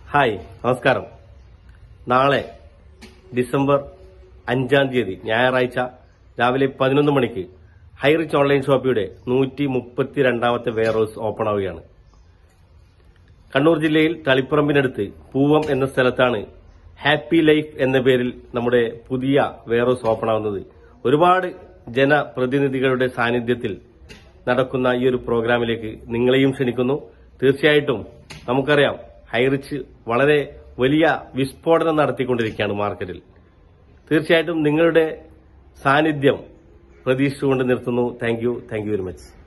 hi നമസ്കാരം നാളെ December അഞ്ചാം തീയതി ഞായറാഴ്ച രാവിലെ പതിനൊന്ന് മണിക്ക് ഹൈറിച്ച് ഓൺലൈൻ ഷോപ്പിയുടെ നൂറ്റി മുപ്പത്തിരണ്ടാമത്തെ വെയർ ഹൗസ് ഓപ്പൺ ആവുകയാണ് കണ്ണൂർ ജില്ലയിൽ തളിപ്പറമ്പിനടുത്ത് പൂവം എന്ന സ്ഥലത്താണ് ഹാപ്പി ലൈഫ് എന്ന പേരിൽ നമ്മുടെ പുതിയ വെയർ ഹൗസ് ഓപ്പൺ ആവുന്നത് ഒരുപാട് ജനപ്രതിനിധികളുടെ സാന്നിധ്യത്തിൽ നടക്കുന്ന ഈ ഒരു പ്രോഗ്രാമിലേക്ക് നിങ്ങളെയും ക്ഷണിക്കുന്നു തീർച്ചയായിട്ടും നമുക്കറിയാം ഹൈറിച്ച് വളരെ വലിയ വിസ്ഫോടനം നടത്തിക്കൊണ്ടിരിക്കുകയാണ് മാർക്കറ്റിൽ തീർച്ചയായിട്ടും നിങ്ങളുടെ സാന്നിധ്യം പ്രതീക്ഷിച്ചുകൊണ്ട് നിർത്തുന്നു thank you thank you very much